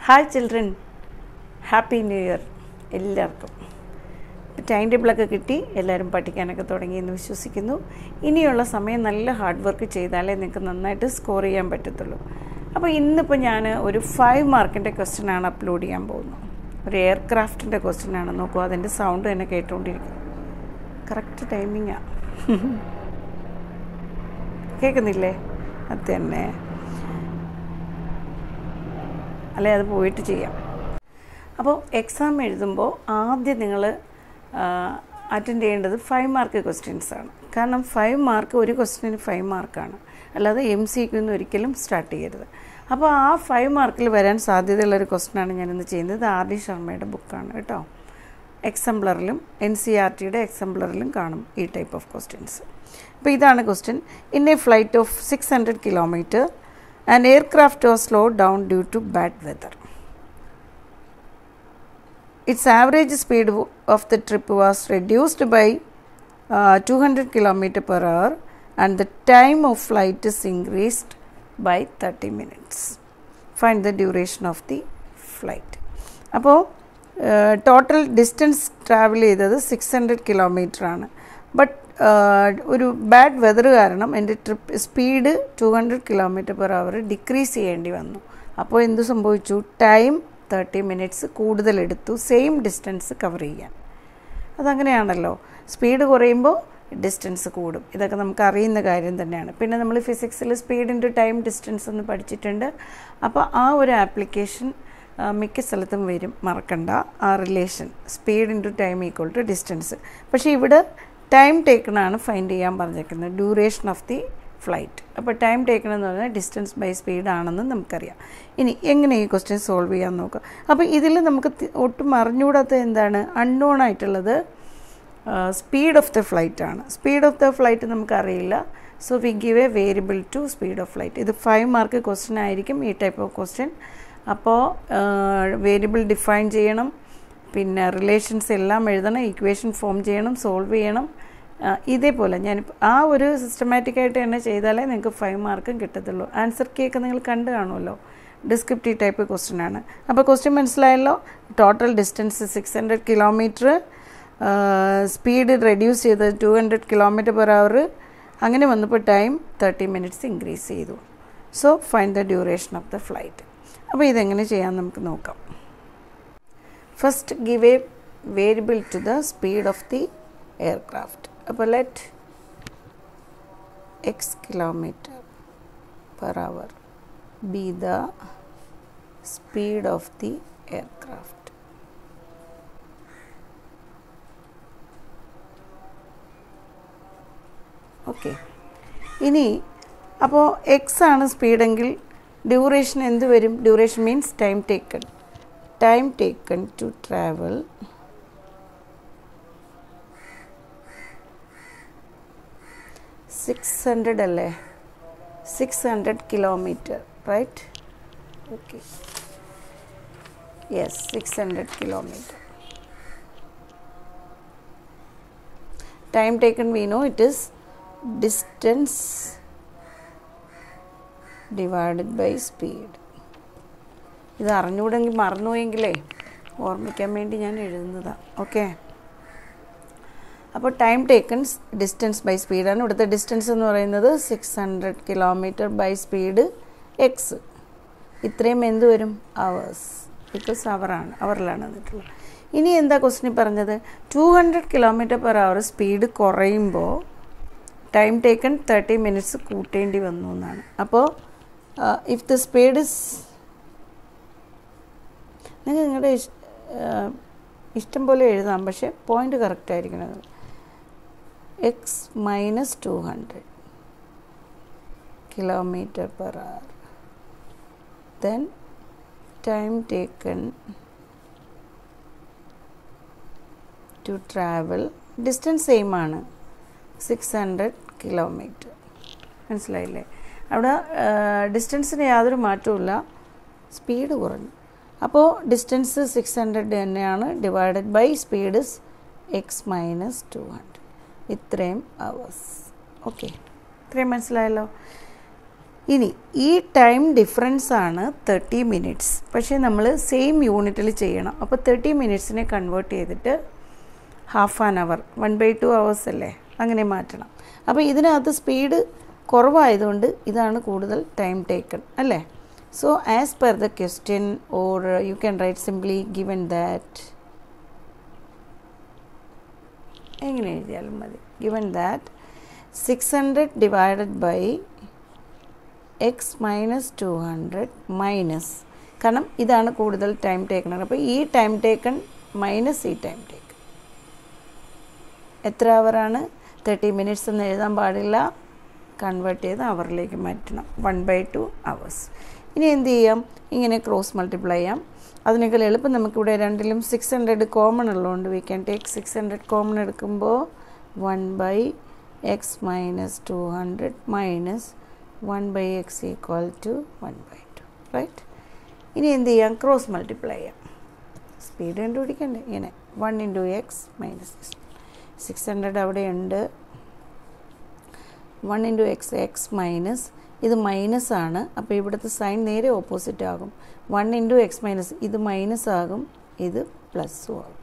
Hi children happy new year എല്ലാവർക്കും time ടേബിളൊക്കെ കിട്ടി എല്ലാവരും പഠിക്കാനൊക്കെ തുടങ്ങിയെന്ന് വിശ്വസിക്കുന്നു ഇനിയുള്ള സമയം നല്ല ഹാർഡ് വർക്ക് ചെയ്താലേ നിങ്ങൾക്ക് നന്നായിട്ട് സ്കോർ ചെയ്യാൻ പറ്റത്തുള്ളൂ അപ്പോൾ ഇന്നിപ്പോൾ ഞാൻ ഒരു ഫൈവ് മാർക്കിൻ്റെ ക്വസ്റ്റ്യൻ ആണ് അപ്ലോഡ് ചെയ്യാൻ പോകുന്നത് ഒരു എയർക്രാഫ്റ്റിൻ്റെ ക്വസ്റ്റ്യൻ ആണ് നോക്കൂ അതിൻ്റെ സൗണ്ട് തന്നെ കേട്ടുകൊണ്ടിരിക്കുന്നു കറക്റ്റ് ടൈമിങ്ങാണ് കേൾക്കുന്നില്ലേ അത് തന്നെ അല്ലെ അത് പോയിട്ട് ചെയ്യാം അപ്പോൾ എക്സാം എഴുതുമ്പോൾ ആദ്യം നിങ്ങൾ അറ്റൻഡ് ചെയ്യേണ്ടത് ഫൈവ് മാർക്ക് ക്വസ്റ്റ്യൻസ് ആണ് കാരണം ഫൈവ് മാർക്ക് ഒരു ക്വസ്റ്റ്യന് ഫൈവ് മാർക്കാണ് അല്ലാതെ എം സി ക്യൂന്ന് ഒരിക്കലും സ്റ്റാർട്ട് ചെയ്യരുത് അപ്പോൾ ആ ഫൈവ് മാർക്കിൽ വരാൻ സാധ്യതയുള്ളൊരു ക്വസ്റ്റ്യനാണ് ഞാനിന്ന് ചെയ്യുന്നത് ആർ ഡി ശർമ്മയുടെ ബുക്കാണ് കേട്ടോ എക്സംപ്ലറിലും എൻ സി ആർ ടിയുടെ എക്സംപ്ലറിലും കാണും ഈ ടൈപ്പ് ഓഫ് ക്വസ്റ്റ്യൻസ് അപ്പോൾ ഇതാണ് question in a flight of six hundred kilometer and aircraft was slow down due to bad weather its average speed of the trip was reduced by uh, 200 km per hour and the time of flight is increased by 30 minutes find the duration of the flight അപ്പോൾ total distance travel ചെയ്തത് six hundred kilometer ആണ് but ഒരു bad weather കാരണം എൻ്റെ trip speed two hundred kilometre per hour decrease ചെയ്യേണ്ടി വന്നു അപ്പോൾ എന്ത് സംഭവിച്ചു ടൈം തേർട്ടി മിനിറ്റ്സ് കൂടുതലെടുത്തു സെയിം ഡിസ്റ്റൻസ് കവർ ചെയ്യാൻ അതങ്ങനെയാണല്ലോ സ്പീഡ് കുറയുമ്പോൾ ഡിസ്റ്റൻസ് കൂടും ഇതൊക്കെ നമുക്ക് അറിയുന്ന കാര്യം തന്നെയാണ് പിന്നെ നമ്മൾ ഫിസിക്സിൽ സ്പീഡ് ഇൻറ്റു ടൈം ഡിസ്റ്റൻസ് എന്ന് പഠിച്ചിട്ടുണ്ട് അപ്പോൾ ആ ഒരു ആപ്ലിക്കേഷൻ മിക്ക സ്ഥലത്തും വരും മറക്കണ്ട ആ relation speed into time equal to distance പക്ഷേ ഇവിടെ ടൈം ടേക്കണാണ് ഫൈൻഡ് ചെയ്യാൻ പറഞ്ഞേക്കുന്നത് ഡ്യൂറേഷൻ ഓഫ് ദി ഫ്ലൈറ്റ് അപ്പോൾ ടൈം ടേക്കൺ എന്ന് പറഞ്ഞാൽ ഡിസ്റ്റൻസ് ബൈ സ്പീഡ് ആണെന്ന് നമുക്കറിയാം ഇനി എങ്ങനെ ഈ ക്വസ്റ്റ്യൻ സോൾവ് ചെയ്യാൻ നോക്കാം അപ്പോൾ ഇതിൽ നമുക്ക് ഒട്ടും അറിഞ്ഞുകൂടാത്ത എന്താണ് അൺനോൺ ആയിട്ടുള്ളത് സ്പീഡ് ഓഫ് ദ ഫ്ലൈറ്റ് ആണ് സ്പീഡ് ഓഫ് ദ ഫ്ലൈറ്റ് നമുക്കറിയില്ല so we give a variable to speed of flight ഇത് ഫൈവ് മാർക്ക് ക്വസ്റ്റ്യൻ ആയിരിക്കും ഈ ടൈപ്പ് ഓഫ് ക്വസ്റ്റ്യൻ അപ്പോൾ വേരിയബിൾ ഡിഫൈൻ ചെയ്യണം പിന്നെ റിലേഷൻസ് എല്ലാം എഴുതണം ഇക്വേഷൻ ഫോം ചെയ്യണം സോൾവ് ചെയ്യണം ഇതേപോലെ ഞാൻ ആ ഒരു സിസ്റ്റമാറ്റിക്കായിട്ട് തന്നെ ചെയ്താലേ നിങ്ങൾക്ക് ഫൈവ് മാർക്കും കിട്ടത്തുള്ളൂ ആൻസർ കേക്ക് നിങ്ങൾ കണ്ടു കാണുമല്ലോ ഡിസ്ക്രിപ്റ്റീവ് ടൈപ്പ് ക്വസ്റ്റ്യൻ ആണ് അപ്പോൾ ക്വസ്റ്റ്യൻ മനസ്സിലായല്ലോ total distance six hundred kilometer speed reduce ചെയ്ത് two hundred kilometre per hour അങ്ങനെ വന്നപ്പോൾ ടൈം തേർട്ടി മിനിറ്റ്സ് ഇൻക്രീസ് ചെയ്തു so find the duration of the flight അപ്പോൾ ഇതെങ്ങനെ ചെയ്യാൻ നമുക്ക് നോക്കാം first give a variable to the speed of the aircraft അപ്പോൾ let x kilometer per hour be the speed of the aircraft okay ഇനി അപ്പോൾ x ആണ് സ്പീഡെങ്കിൽ ഡ്യൂറേഷൻ എന്ത് വരും duration means time taken time taken to travel six hundred അല്ലേ six hundred kilometer right okay yes six hundred kilometer time taken we know it is distance divided by speed ഇത് അറിഞ്ഞുകൂടെങ്കിൽ മറന്നുപോയെങ്കിലേ ഓർമ്മിക്കാൻ വേണ്ടി ഞാൻ എഴുതുന്നതാണ് ഓക്കെ അപ്പോൾ ടൈം ടേക്കൺസ് ഡിസ്റ്റൻസ് ബൈ സ്പീഡാണ് ഇവിടുത്തെ ഡിസ്റ്റൻസ് എന്ന് പറയുന്നത് six hundred kilometer by speed x ഇത്രയും എന്ത് വരും അവേഴ്സ് ബിക്കോസ് അവറാണ് അവറിലാണ് വന്നിട്ടുള്ളത് ഇനി എന്താ ക്വസ്റ്റിനി പറഞ്ഞത് two hundred kilometre per hour speed കുറയുമ്പോൾ ടൈം ടേക്കൺ തേർട്ടി മിനിറ്റ്സ് കൂട്ടേണ്ടി വന്നു എന്നാണ് അപ്പോൾ ഇഫ് ദ സ്പീഡ് ഇസ് നിങ്ങൾ നിങ്ങളുടെ ഇഷ്ടം പോലെ എഴുതാം പക്ഷേ പോയിൻ്റ് കറക്റ്റ് ആയിരിക്കണം x minus two hundred kilometre per hour then time taken to travel distance same ആണ് സിക്സ് ഹൺഡ്രഡ് കിലോമീറ്റർ മനസ്സിലായില്ലേ അവിടെ ഡിസ്റ്റൻസിന് യാതൊരു മാറ്റവുമില്ല സ്പീഡ് കുറഞ്ഞു അപ്പോൾ ഡിസ്റ്റൻസ് സിക്സ് ഹൺഡ്രഡ് തന്നെയാണ് divided by speed x minus two hundred ഇത്രയും അവേഴ്സ് ഓക്കെ ഇത്രയും മനസ്സിലായല്ലോ ഇനി ഈ ടൈം ഡിഫറൻസ് ആണ് തേർട്ടി മിനിറ്റ്സ് പക്ഷേ നമ്മൾ സെയിം യൂണിറ്റിൽ ചെയ്യണം അപ്പോൾ തേർട്ടി മിനിറ്റ്സിനെ കൺവേർട്ട് ചെയ്തിട്ട് half an hour one by two hours അല്ലേ അങ്ങനെ മാറ്റണം അപ്പോൾ ഇതിനകത്ത് സ്പീഡ് കുറവായതുകൊണ്ട് ഇതാണ് കൂടുതൽ ടൈം ടേക്കൺ അല്ലേ so as per the question or you can write simply given that എങ്ങനെ എഴുതിയാലും മതി given that six hundred divided by x minus two hundred minus കാരണം ഇതാണ് കൂടുതൽ ടൈം ടേക്കൺ അപ്പോൾ ഈ ടൈം ടേക്കൺ മൈനസ് ഈ ടൈം ടേക്കൺ എത്ര അവറാണ് തേർട്ടി മിനിറ്റ്സ് എന്ന് എഴുതാൻ പാടില്ല കൺവേർട്ട് ചെയ്ത് അവറിലേക്ക് മാറ്റണം വൺ ബൈ ടു അവേഴ്സ് ഇനി എന്ത് ചെയ്യാം ഇങ്ങനെ ക്രോസ് മൾട്ടിപ്ലൈ ചെയ്യാം അതിനേക്കാൾ എളുപ്പം നമുക്കിവിടെ രണ്ടിലും സിക്സ് ഹൺഡ്രഡ് കോമൺ ഉള്ളതുകൊണ്ട് we can take six hundred common എടുക്കുമ്പോൾ one by x minus two hundred minus one by x equal to one by two right ഇനി എന്ത് ചെയ്യാം ക്രോസ് മൾട്ടിപ്ലൈ ചെയ്യാം സ്പീഡ് കണ്ടുപിടിക്കണ്ടേ ഇങ്ങനെ one into x minus six six hundred അവിടെയുണ്ട് one into x x minus ഇത് minus ആണ് അപ്പോൾ ഇവിടുത്തെ സൈൻ നേരെ ഓപ്പോസിറ്റ് ആകും വൺ ഇൻറ്റു എക്സ് മൈനസ് ഇത് മൈനസ് ആകും ഇത് പ്ലസ്സും ആകും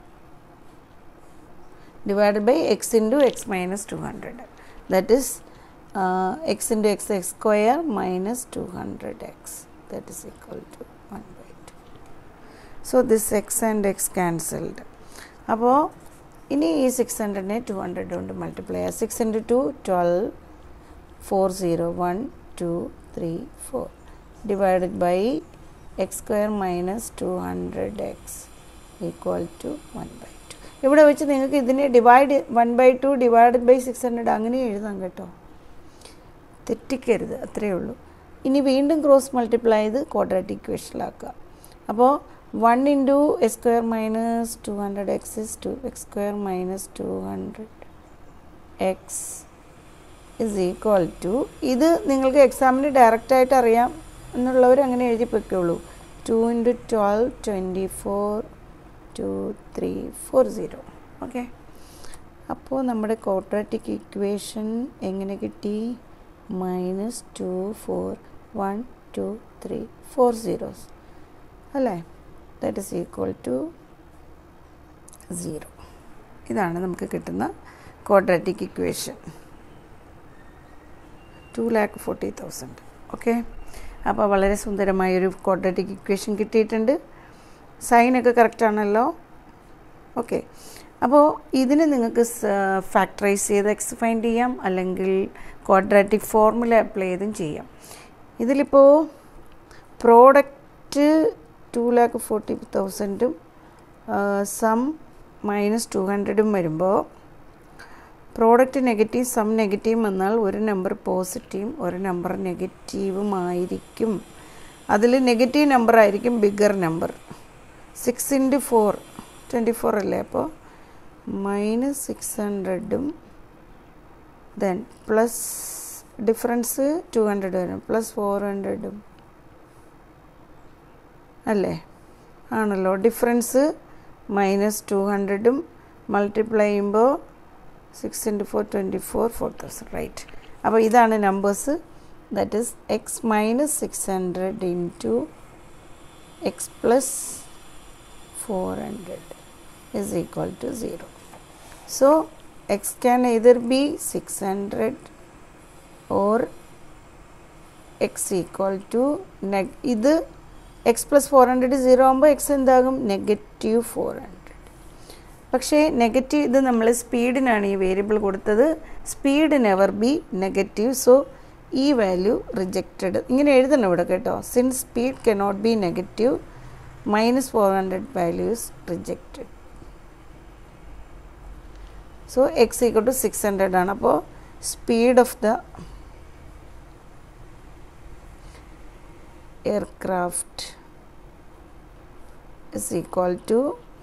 divided by x into x minus two hundred that is x into x x square minus two hundred x that is equal to one by two so this x and x cancelled അപ്പോൾ ഇനി ഈ six ഹൺഡ്രഡിനെ two hundred കൊണ്ട് multiply ചെയ്യാം six into two twelve four zero one two three four divided by x square minus two hundred x equal to one by two ഇവിടെ വെച്ച് നിങ്ങൾക്ക് ഇതിനെ divide one by two divided by six hundred അങ്ങനെ എഴുതാം കേട്ടോ തെറ്റിക്കരുത് അത്രയേ ഉള്ളൂ ഇനി വീണ്ടും ക്രോസ് മൾട്ടിപ്ലൈ ചെയ്ത് ക്വാഡ്രാറ്റിക് ഇക്വേഷനിലാക്കുക അപ്പോൾ one into x square minus two hundred x is two x square minus two hundred x is equal to ഇത് നിങ്ങൾക്ക് എക്സാമിന് ഡയറക്റ്റായിട്ട് അറിയാം എന്നുള്ളവർ അങ്ങനെ എഴുതി പൊയ്ക്കോളൂ two into twelve twenty four two three four zero okay അപ്പോൾ നമ്മുടെ ക്വാഡ്രാറ്റിക് ഇക്വേഷൻ എങ്ങനെ കിട്ടി minus two four one two three four zeros അല്ലേ that is equal to zero ഇതാണ് നമുക്ക് കിട്ടുന്ന quadratic equation two lakh forty thousand okay അപ്പോൾ വളരെ സുന്ദരമായൊരു ക്വാഡ്രാറ്റിക് ഇക്വേഷൻ കിട്ടിയിട്ടുണ്ട് സൈനൊക്കെ കറക്റ്റ് ആണല്ലോ ഓക്കെ അപ്പോൾ ഇതിന് നിങ്ങൾക്ക് ഫാക്ടറൈസ് ചെയ്ത് എക്സ് ഫൈൻഡ് ചെയ്യാം അല്ലെങ്കിൽ ക്വാഡ്രാറ്റിക് ഫോർമുല അപ്ലൈ ചെയ്തും ചെയ്യാം ഇതിലിപ്പോൾ പ്രോഡക്റ്റ് ടു ലാക്ക് ഫോർട്ടി തൗസൻഡും സം മൈനസ് ടു ഹൺഡ്രഡും വരുമ്പോൾ പ്രോഡക്റ്റ് നെഗറ്റീവ് സം നെഗറ്റീവ് വന്നാൽ ഒരു നമ്പർ പോസിറ്റീവും ഒരു നമ്പർ നെഗറ്റീവും ആയിരിക്കും അതിൽ നെഗറ്റീവ് നമ്പർ ആയിരിക്കും bigger number six into four twenty four അല്ലേ അപ്പോൾ മൈനസ് സിക്സ് ഹൺഡ്രഡും then plus difference two hundred വരും പ്ലസ് ഫോർ ഹൺഡ്രഡും അല്ലേ ആണല്ലോ ഡിഫറൻസ് മൈനസ് ടു ഹൺഡ്രഡും മൾട്ടിപ്ലൈ ചെയ്യുമ്പോൾ six into four twenty four four thousand right അപ്പോൾ ഇതാണ് numbers that is x minus six hundred into x plus four hundred is equal to 0. So, x can either be 600 or x equal to neg ഇത് x plus four hundred zero ആകുമ്പോൾ x എന്താകും negative four hundred പക്ഷേ negative ഇത് നമ്മൾ സ്പീഡിനാണ് ഈ variable കൊടുത്തത് speed never be negative so ഈ വാല്യൂ റിജക്റ്റഡ് ഇങ്ങനെ എഴുതണം ഇവിടെ കേട്ടോ since speed cannot be negative minus four hundred values rejected so x equal to six hundred ആണ് അപ്പോൾ speed of the aircraft is equal to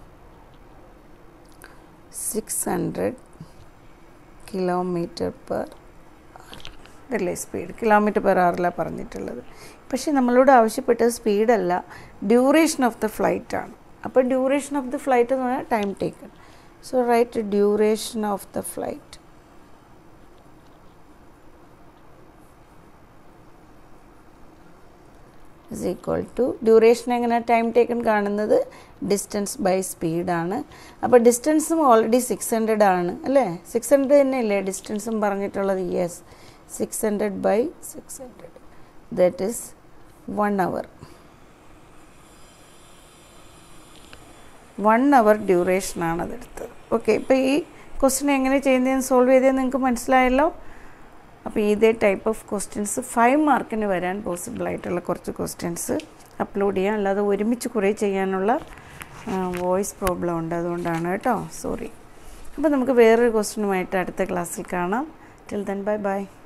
six hundred kilometre per ഇതല്ലേ speed kilometre per അവറിലാണ് പറഞ്ഞിട്ടുള്ളത് പക്ഷേ നമ്മളോട് ആവശ്യപ്പെട്ടത് സ്പീഡല്ല ഡ്യൂറേഷൻ ഓഫ് ദ ഫ്ലൈറ്റ് ആണ് അപ്പോൾ ഡ്യൂറേഷൻ ഓഫ് ദ ഫ്ലൈറ്റ് എന്ന് പറഞ്ഞാൽ time taken So write duration of the flight. Is equal to duration എങ്ങനെ ടൈം ടേക്കൺ കാണുന്നത് ഡിസ്റ്റൻസ് ബൈ സ്പീഡാണ് അപ്പോൾ ഡിസ്റ്റൻസും ഓൾറെഡി സിക്സ് ഹൺഡ്രഡ് ആണ് അല്ലേ സിക്സ് ഹൺഡ്രഡ് തന്നെയല്ലേ ഡിസ്റ്റൻസും പറഞ്ഞിട്ടുള്ളത് yes six hundred by six hundred that is one hour one hour ഡ്യൂറേഷനാണ് അതെടുത്തത് ഓക്കെ ഇപ്പോൾ ഈ ക്വസ്റ്റ്യൻ എങ്ങനെ ചെയ്യുന്നതെന്ന് സോൾവ് ചെയ്തതെന്ന് നിങ്ങൾക്ക് മനസ്സിലായല്ലോ അപ്പോൾ ഇതേ ടൈപ്പ് ഓഫ് ക്വസ്റ്റ്യൻസ് ഫൈവ് മാർക്കിന് വരാൻ പോസിബിൾ ആയിട്ടുള്ള കുറച്ച് ക്വസ്റ്റ്യൻസ് അപ്ലോഡ് ചെയ്യാം അല്ലാതെ ഒരുമിച്ച് കുറേ ചെയ്യാനുള്ള വോയിസ് പ്രോബ്ലം ഉണ്ട് അതുകൊണ്ടാണ് കേട്ടോ സോറി അപ്പോൾ നമുക്ക് വേറൊരു ക്വസ്റ്റ്യനുമായിട്ട് അടുത്ത ക്ലാസ്സിൽ കാണാം ടിൽ ദെൻ ബൈ ബൈ